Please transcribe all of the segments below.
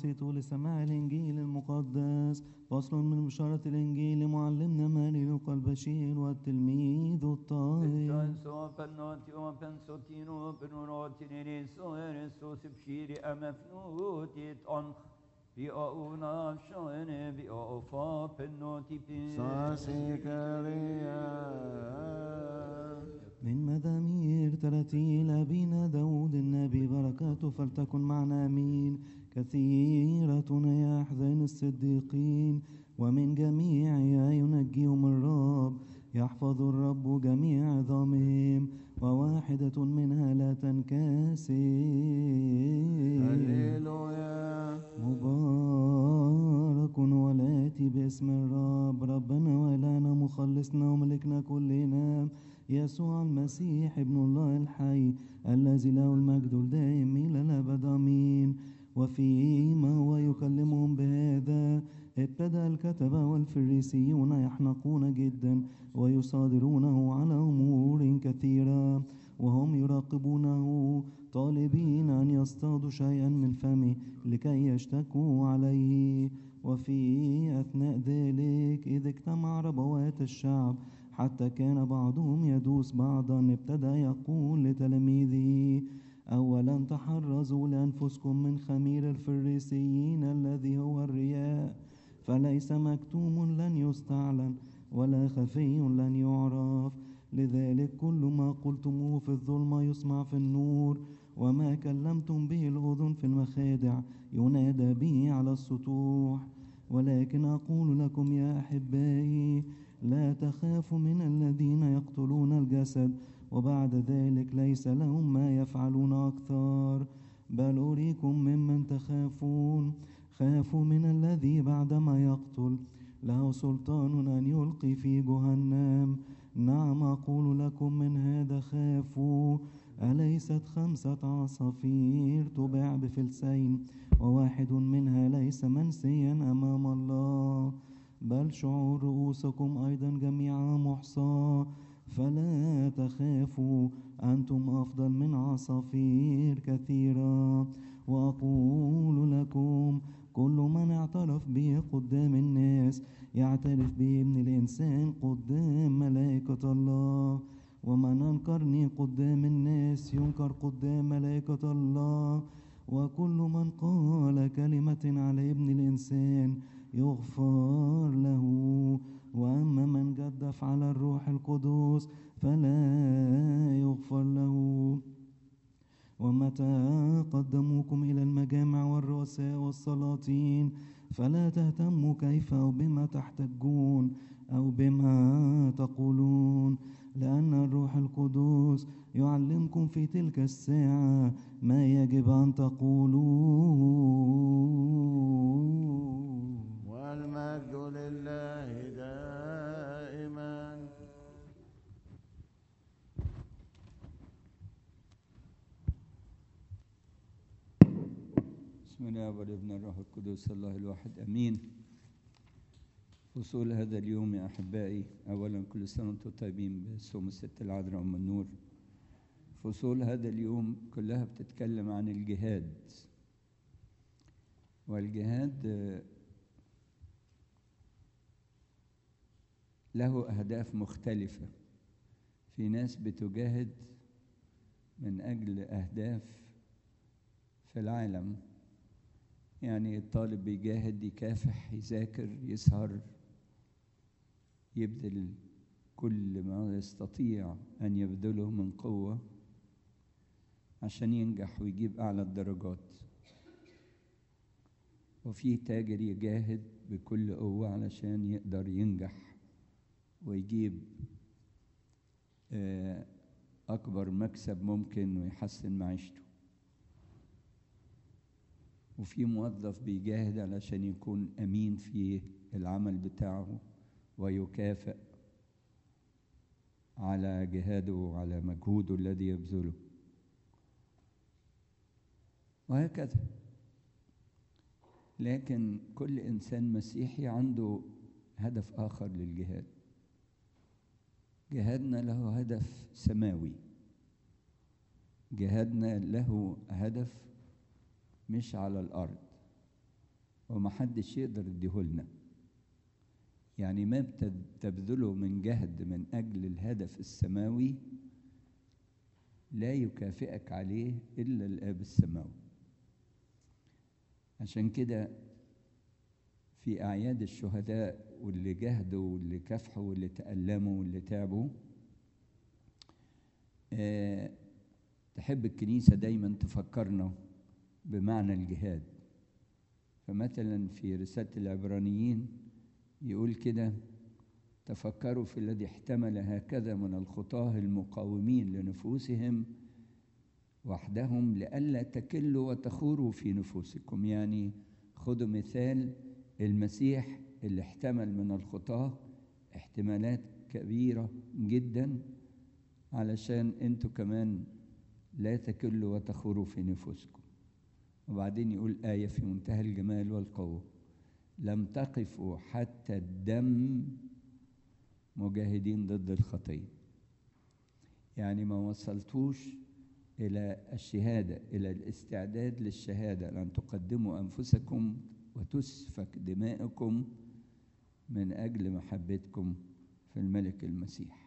أوصيته لسماع الإنجيل المقدس فصل من بشارة الإنجيل معلمنا ماري لوقا البشير والتلميذ الطاهر Penso pennoti o pensotino penuroti nere so ereso sipshiri amefnutit on vi o una shoene vi o fa pennoti pin من مزامير ترتيل أبينا داود النبي بركاته فلتكن معنا أمين كثيرة يا أحزان الصديقين ومن جميعها ينجيهم الرب يحفظ الرب جميع عظامهم وواحدة منها لا تنكسر مبارك والآتي باسم الرب ربنا وإلهنا مخلصنا وملكنا كلنا يسوع المسيح ابن الله الحي الذي له المجد الدائم إلى الأبد آمين وفيما هو يكلمهم بهذا ابتدأ الكتبة والفريسيون يحنقون جدا ويصادرونه على أمور كثيرة وهم يراقبونه طالبين أن يصطادوا شيئا من فمه لكي يشتكوا عليه وفي أثناء ذلك إذ اجتمع ربوات الشعب حتى كان بعضهم يدوس بعضا ابتدأ يقول لتلاميذه أولا تحرزوا لأنفسكم من خمير الفريسيين الذي هو الرياء فليس مكتوم لن يستعلن ولا خفي لن يعرف لذلك كل ما قلتموه في الظلمة يسمع في النور وما كلمتم به الأذن في المخادع ينادى به على السطوح ولكن أقول لكم يا أحبائي لا تخافوا من الذين يقتلون الجسد وبعد ذلك ليس لهم ما يفعلون أكثر بل أريكم ممن تخافون خافوا من الذي بعدما يقتل له سلطان أن يلقي في جهنم نعم أقول لكم من هذا خافوا أليست خمسة عصافير تباع بفلسين وواحد منها ليس منسيا أمام الله بل شعور رؤوسكم أيضا جميعا محصى فلا تخافوا أنتم أفضل من عصافير كثيرة وأقول لكم كل من اعترف به قدام الناس يعترف به ابن الإنسان قدام ملائكة الله ومن أنكرني قدام الناس ينكر قدام ملائكة الله وكل من قال كلمة على ابن الإنسان يغفر له وأما من جدف على الروح القدس فلا يغفر له ومتى قدموكم إلى المجامع والرؤساء والسلاطين فلا تهتموا كيف أو بما تحتجون أو بما تقولون لأن الروح القدس يعلمكم في تلك الساعة ما يجب أن تقولوا والمجد لله دائما بسم الله والابن الروح القدس الله الواحد امين فصول هذا اليوم يا احبائي اولا كل سنه وانتم طيبين بصوم الست العذراء ام النور فصول هذا اليوم كلها بتتكلم عن الجهاد والجهاد آه، له اهداف مختلفه في ناس بتجاهد من اجل اهداف في العالم يعني الطالب بيجاهد يكافح يذاكر يسهر يبذل كل ما يستطيع أن يبذله من قوة عشان ينجح ويجيب أعلى الدرجات وفي تاجر يجاهد بكل قوة علشان يقدر ينجح ويجيب آه، أكبر مكسب ممكن ويحسن معيشته وفي موظف بيجاهد علشان يكون أمين في العمل بتاعه ويكافئ على جهاده وعلى مجهوده الذي يبذله وهكذا لكن كل إنسان مسيحي عنده هدف آخر للجهاد جهادنا له هدف سماوي جهادنا له هدف مش على الأرض ومحدش يقدر يديهولنا يعني ما بتد- تبذله من جهد من أجل الهدف السماوي لا يكافئك عليه إلا الآب السماوي عشان كده في أعياد الشهداء واللي جاهدوا واللي كافحوا واللي تألموا واللي تعبوا آه، تحب الكنيسة دايما تفكرنا بمعنى الجهاد فمثلا في رسالة العبرانيين يقول كده تفكروا في الذي احتمل هكذا من الخطاه المقاومين لنفوسهم وحدهم لئلا تكلوا وتخوروا في نفوسكم يعني خذوا مثال المسيح اللي احتمل من الخطاه احتمالات كبيرة جدا علشان انتوا كمان لا تكلوا وتخوروا في نفوسكم وبعدين يقول آية في منتهى الجمال والقوة لم تقفوا حتى الدم مجاهدين ضد الخطية يعني ما وصلتوش إلى الشهادة إلى الاستعداد للشهادة لأن تقدموا أنفسكم وتسفك دماءكم من أجل محبتكم في الملك المسيح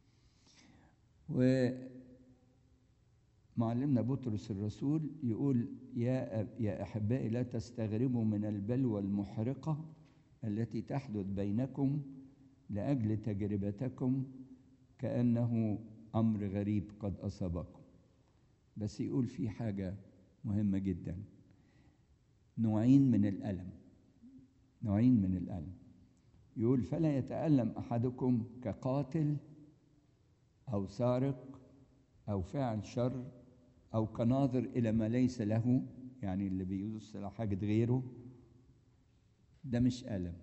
ومعلمنا بطرس الرسول يقول يا يا أحبائي لا تستغربوا من البلوى المحرقة التي تحدث بينكم لأجل تجربتكم كأنه أمر غريب قد أصابكم بس يقول في حاجة مهمة جدا نوعين من الألم نوعين من الألم يقول فلا يتألم أحدكم كقاتل أو سارق أو فاعل شر أو كناظر إلى ما ليس له يعني اللي بيبص على حاجة غيره ده مش ألم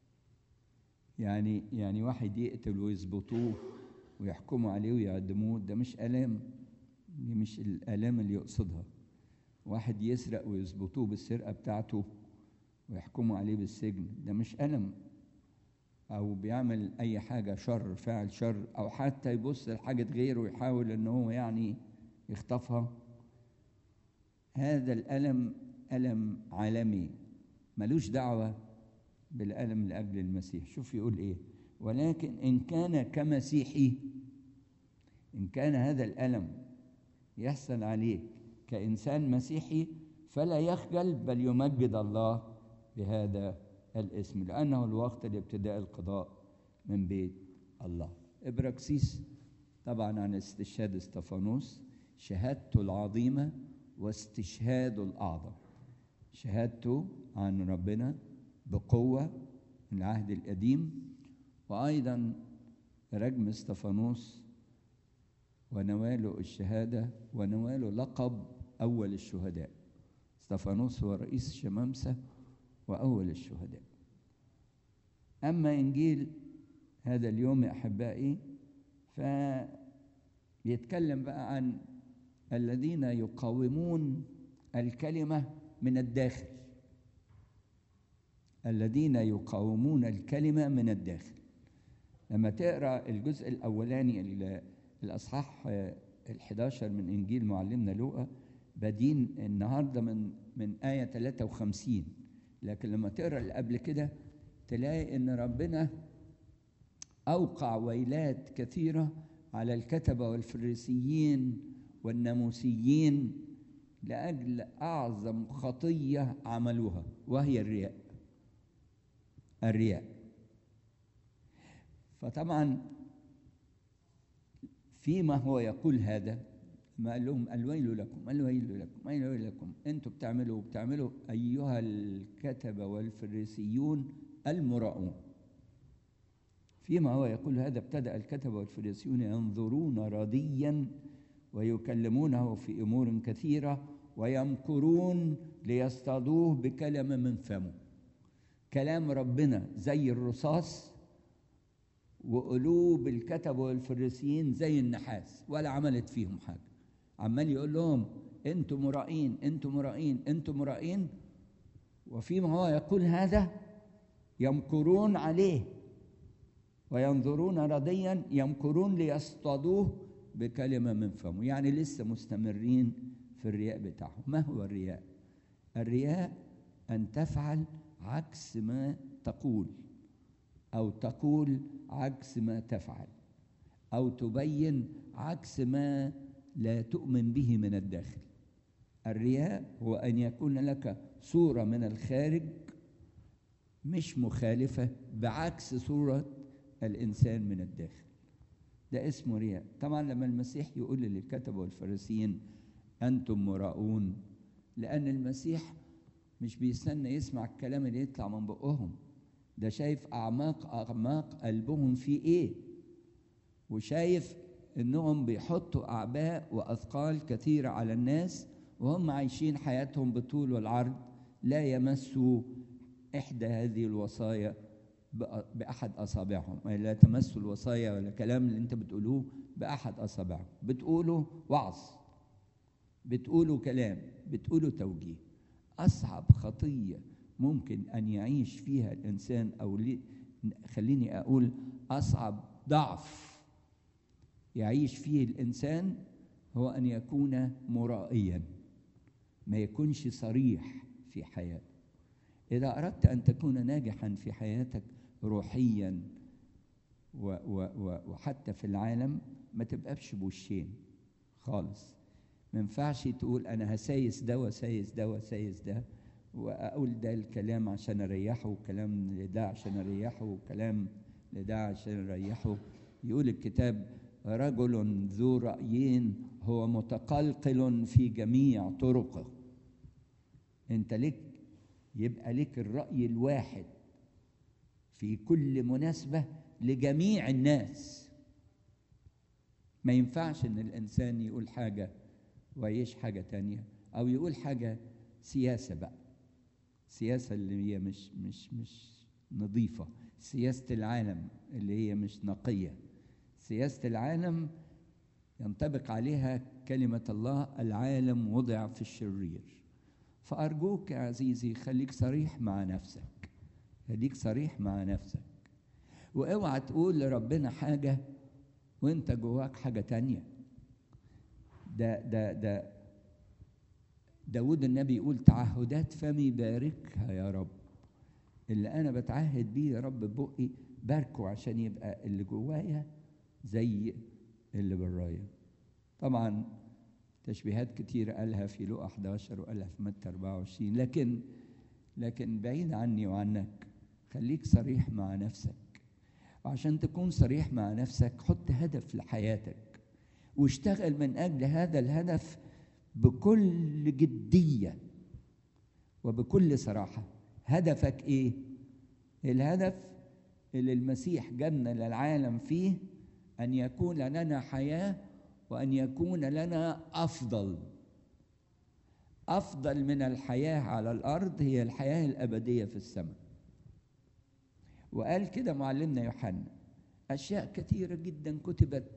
يعني يعني واحد يقتل ويظبطوه ويحكموا عليه ويعدموه ده مش آلام دي مش الآلام اللي يقصدها واحد يسرق ويظبطوه بالسرقة بتاعته ويحكموا عليه بالسجن ده مش ألم أو بيعمل أي حاجة شر فاعل شر أو حتى يبص لحاجة غيره ويحاول إن هو يعني يخطفها هذا الألم ألم عالمي ملوش دعوة بالألم لأجل المسيح شوف يقول إيه ولكن إن كان كمسيحي إن كان هذا الألم يحصل عليك كإنسان مسيحي فلا يخجل بل يمجد الله بهذا الاسم لأنه الوقت لابتداء القضاء من بيت الله إبراكسيس طبعا عن استشهاد استفانوس شهادته العظيمة واستشهاده الأعظم شهادته عن ربنا بقوة من العهد القديم وأيضا رجم استفانوس ونواله الشهادة ونواله لقب أول الشهداء استفانوس هو رئيس الشمامسة وأول الشهداء أما إنجيل هذا اليوم يا أحبائي فبيتكلم بقى عن الذين يقاومون الكلمة من الداخل الذين يقاومون الكلمة من الداخل لما تقرأ الجزء الأولاني الأصحاح الحداشر من إنجيل معلمنا لوقا بادين النهاردة من من آية 53 لكن لما تقرأ اللي قبل كده تلاقي إن ربنا أوقع ويلات كثيرة على الكتبة والفريسيين والناموسيين لأجل أعظم خطية عملوها وهي الرياء الرياء فطبعا فيما هو يقول هذا ما قال لهم الويل لكم الويل لكم الويل لكم انتوا بتعملوا بتعملوا ايها الكتبه والفريسيون المراؤون فيما هو يقول هذا ابتدا الكتبه والفريسيون ينظرون رديا ويكلمونه في امور كثيره ويمكرون ليصطادوه بكلمه من فمه كلام ربنا زي الرصاص وقلوب الكتبه والفريسيين زي النحاس ولا عملت فيهم حاجه عمال يقول لهم انتم مرائين انتم مرائين انتم مرائين وفيما هو يقول هذا يمكرون عليه وينظرون رديا يمكرون ليصطادوه بكلمة من فمه يعني لسه مستمرين في الرياء بتاعهم ما هو الرياء الرياء أن تفعل عكس ما تقول أو تقول عكس ما تفعل أو تبين عكس ما لا تؤمن به من الداخل الرياء هو أن يكون لك صورة من الخارج مش مخالفة بعكس صورة الإنسان من الداخل ده اسمه رياء طبعا لما المسيح يقول للكتبة والفريسيين أنتم مراؤون لأن المسيح مش بيستنى يسمع الكلام اللي يطلع من بقهم ده شايف أعماق أعماق قلبهم في إيه وشايف إنهم بيحطوا أعباء وأثقال كثيرة على الناس وهم عايشين حياتهم بالطول والعرض لا يمسوا إحدى هذه الوصايا بأحد أصابعهم لا تمسوا الوصايا ولا كلام اللي أنت بتقولوه بأحد أصابعهم بتقولوا وعظ بتقولوا كلام بتقولوا توجيه أصعب خطية ممكن أن يعيش فيها الإنسان أو لي خليني أقول أصعب ضعف يعيش فيه الإنسان هو أن يكون مرائيا ما يكونش صريح في حياته إذا أردت أن تكون ناجحا في حياتك روحيا و و و وحتى في العالم ما تبقاش بوشين خالص ما ينفعش تقول أنا هسايس ده وسايس ده وسايس ده وأقول ده الكلام عشان أريحه وكلام لده عشان أريحه وكلام لده عشان أريحه يقول الكتاب رجل ذو رأيين هو متقلقل في جميع طرقه انت لك يبقى لك الرأي الواحد في كل مناسبة لجميع الناس ما ينفعش ان الانسان يقول حاجة ويعيش حاجة تانية او يقول حاجة سياسة بقى سياسة اللي هي مش مش مش نظيفة سياسة العالم اللي هي مش نقية سياسة العالم ينطبق عليها كلمة الله العالم وضع في الشرير فأرجوك يا عزيزي خليك صريح مع نفسك خليك صريح مع نفسك واوعى تقول لربنا حاجة وانت جواك حاجة تانية ده ده ده داود النبي يقول تعهدات فمي باركها يا رب اللي انا بتعهد بيه يا رب بقي باركه عشان يبقى اللي جوايا زي اللي برايا طبعا تشبيهات كتير قالها في لقا 11 وقالها في متى 24 لكن لكن بعيد عني وعنك خليك صريح مع نفسك وعشان تكون صريح مع نفسك حط هدف لحياتك واشتغل من اجل هذا الهدف بكل جديه وبكل صراحه هدفك ايه الهدف اللي المسيح جابنا للعالم فيه ان يكون لنا حياه وان يكون لنا افضل افضل من الحياه على الارض هي الحياه الابديه في السماء وقال كده معلمنا يوحنا اشياء كثيره جدا كتبت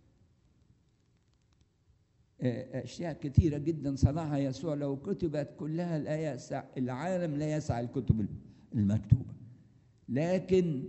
اشياء كثيره جدا صنعها يسوع لو كتبت كلها لا يسع العالم لا يسع الكتب المكتوبه لكن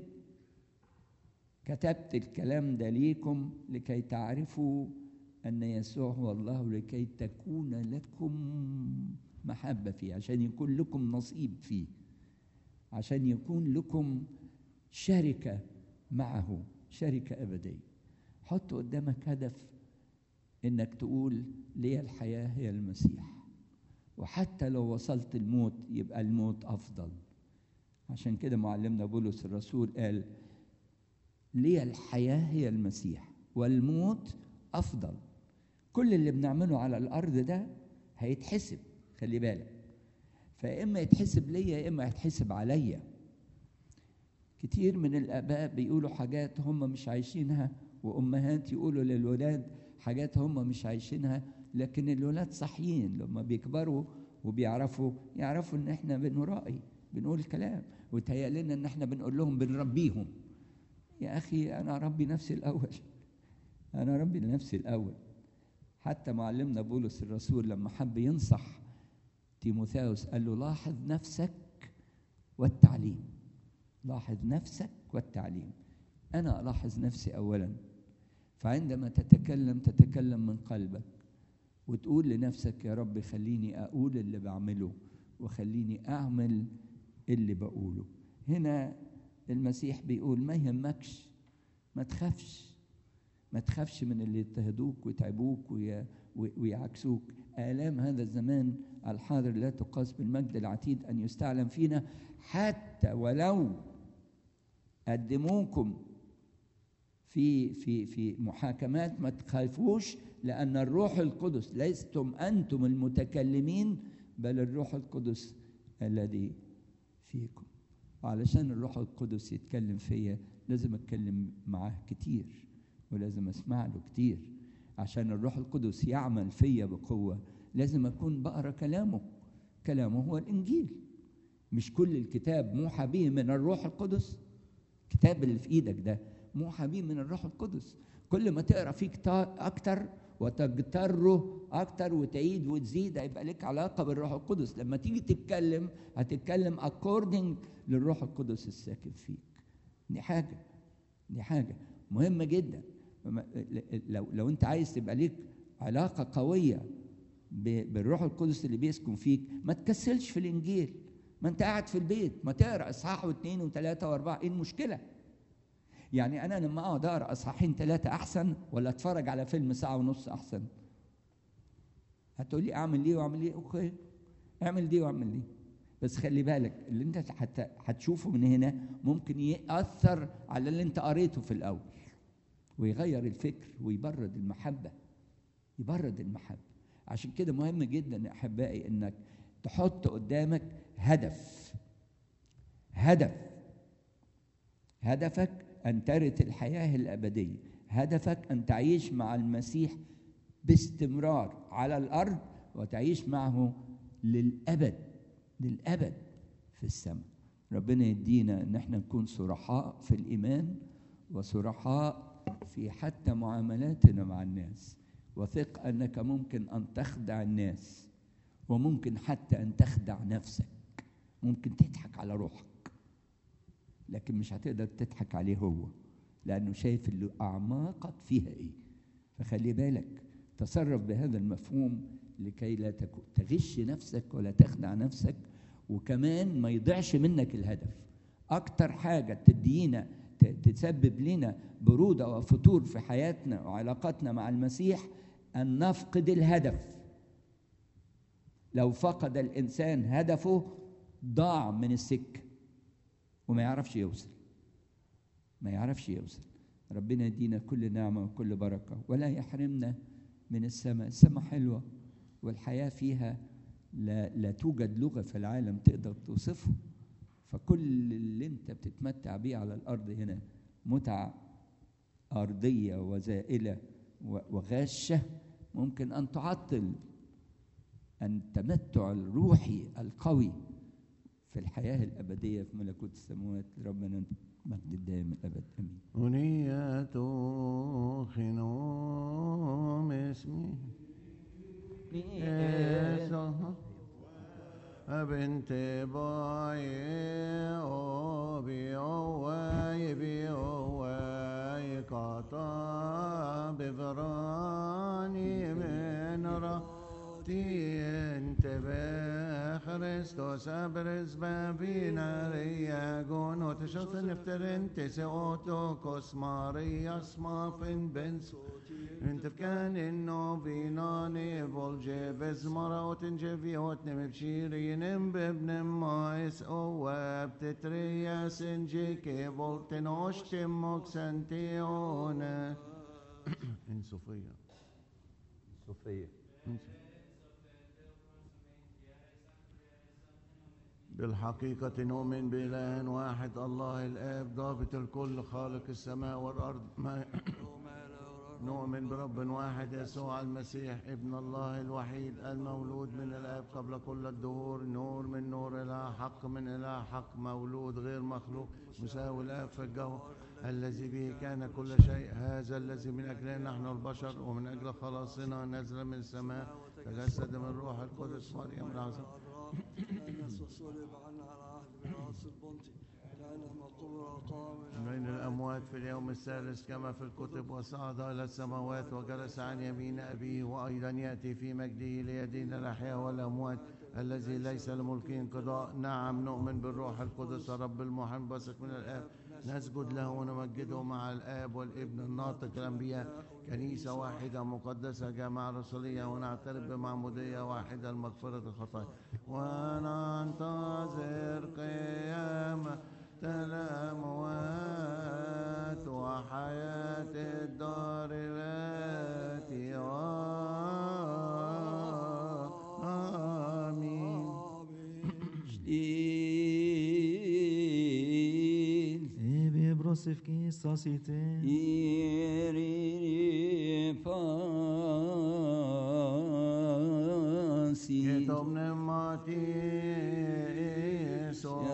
كتبت الكلام ده ليكم لكي تعرفوا ان يسوع هو الله لكي تكون لكم محبه فيه عشان يكون لكم نصيب فيه عشان يكون لكم شركه معه شركه ابديه حط قدامك هدف انك تقول لي الحياه هي المسيح وحتى لو وصلت الموت يبقى الموت افضل عشان كده معلمنا بولس الرسول قال لي الحياه هي المسيح والموت افضل كل اللي بنعمله على الارض ده هيتحسب خلي بالك فاما يتحسب ليا يا اما يتحسب عليا كتير من الاباء بيقولوا حاجات هم مش عايشينها وامهات يقولوا للولاد حاجات هم مش عايشينها لكن الولاد صحيين لما بيكبروا وبيعرفوا يعرفوا ان احنا بنرائي بنقول كلام وتهيأ لنا ان احنا بنقول لهم بنربيهم يا اخي انا اربي نفسي الاول انا اربي نفسي الاول حتى معلمنا بولس الرسول لما حب ينصح تيموثاوس قال له لاحظ نفسك والتعليم لاحظ نفسك والتعليم انا الاحظ نفسي اولا فعندما تتكلم تتكلم من قلبك وتقول لنفسك يا رب خليني اقول اللي بعمله وخليني اعمل اللي بقوله هنا المسيح بيقول ما يهمكش ما تخافش ما تخافش من اللي يضطهدوك ويتعبوك وي- وي- ويعكسوك آلام هذا الزمان الحاضر لا تقاس بالمجد العتيد أن يستعلم فينا حتى ولو قدموكم في في في محاكمات ما تخافوش لأن الروح القدس لستم أنتم المتكلمين بل الروح القدس الذي فيكم وعلشان الروح القدس يتكلم فيا لازم اتكلم معاه كتير ولازم اسمع له كتير عشان الروح القدس يعمل فيا بقوه لازم اكون بقرا كلامه كلامه هو الانجيل مش كل الكتاب موحى به من الروح القدس الكتاب اللي في ايدك ده موحى به من الروح القدس كل ما تقرا فيه كتا- اكتر وتجتره اكتر وتعيد وتزيد هيبقى لك علاقه بالروح القدس لما تيجي تتكلم هتتكلم اكوردنج للروح القدس الساكن فيك دي حاجه دي حاجه مهمه جدا وما- لو لو انت عايز تبقى ليك علاقه قويه ب- بالروح القدس اللي بيسكن فيك ما تكسلش في الانجيل ما انت قاعد في البيت ما تقرا اصحاح واثنين وثلاثه واربعه ايه المشكله يعني انا لما اقعد اقرا اصحاحين ثلاثه احسن ولا اتفرج على فيلم ساعه ونص احسن هتقول لي اعمل ايه واعمل ايه اوكي اعمل دي واعمل دي بس خلي بالك اللي انت حتى هتشوفه من هنا ممكن ياثر على اللي انت قريته في الاول ويغير الفكر ويبرد المحبه يبرد المحبه عشان كده مهم جدا يا احبائي انك تحط قدامك هدف هدف هدفك ان ترث الحياه الابديه هدفك ان تعيش مع المسيح باستمرار على الارض وتعيش معه للابد للابد في السماء ربنا يدينا ان احنا نكون صرحاء في الايمان وصرحاء في حتى معاملاتنا مع الناس وثق انك ممكن ان تخدع الناس وممكن حتى ان تخدع نفسك ممكن تضحك على روحك لكن مش هتقدر تضحك عليه هو لانه شايف اللي اعماقك فيها ايه فخلي بالك تصرف بهذا المفهوم لكي لا تكو- تغش نفسك ولا تخدع نفسك وكمان ما يضيعش منك الهدف اكتر حاجه تدينا ت- تسبب لنا بروده وفتور في حياتنا وعلاقاتنا مع المسيح ان نفقد الهدف لو فقد الانسان هدفه ضاع من السكه وما يعرفش يوصل ما يعرفش يوصل ربنا يدينا كل نعمة وكل بركة ولا يحرمنا من السماء السماء حلوة والحياة فيها لا, لا توجد لغة في العالم تقدر توصفه فكل اللي انت بتتمتع بيه على الأرض هنا متعة أرضية وزائلة و- وغاشة ممكن أن تعطل التمتع الروحي القوي في الحياة الأبدية في ملكوت السماوات ربنا مجد الدائم الأبد أمين أنية خنوم اسمي إيسا بنت باي أوبي أواي بي أواي قطع بفراني من راتي انتبه خريستوس أبرز بابينا رياغون وتشوف نفترن تسعوتو كوس ماريا سمافن بنس انت كان انه بيناني بولجي بزمرة وتنجفي وتنم بشيرين بابن مايس او بتتريا سنجي كي بولتن وشتمك سنتيونا ان صوفيا صوفية بالحقيقة نؤمن بإله واحد الله الآب ضابط الكل خالق السماء والأرض ما نؤمن برب واحد يسوع المسيح ابن الله الوحيد المولود من الآب قبل كل الدهور نور من نور إله حق من إله حق مولود غير مخلوق مساوي الآب في الجوهر الذي به كان كل شيء هذا الذي من أجله نحن البشر ومن أجل خلاصنا نزل من السماء تجسد من روح القدس مريم العذراء الناس وصلب عنا على عهد بن عاص البنطي لأنه مقبول وقام من بين الأموات في اليوم الثالث كما في الكتب وصعد إلى السماوات وجلس عن يمين أبيه وأيضا يأتي في مجده ليدين الأحياء والأموات الذي ليس لملك انقضاء نعم نؤمن بالروح القدس رب المحب بثق من الآب نسجد له ونمجده مع الآب والابن الناطق الأنبياء كنيسة واحدة مقدسة جامعة رسولية ونعترف بمعمودية واحدة لمغفرة الخطايا وننتظر قيامة الأموات وحياة الدار الآتية آمين Stil. Ebi brosif ki sasite. Iriri fasi. Domne Mati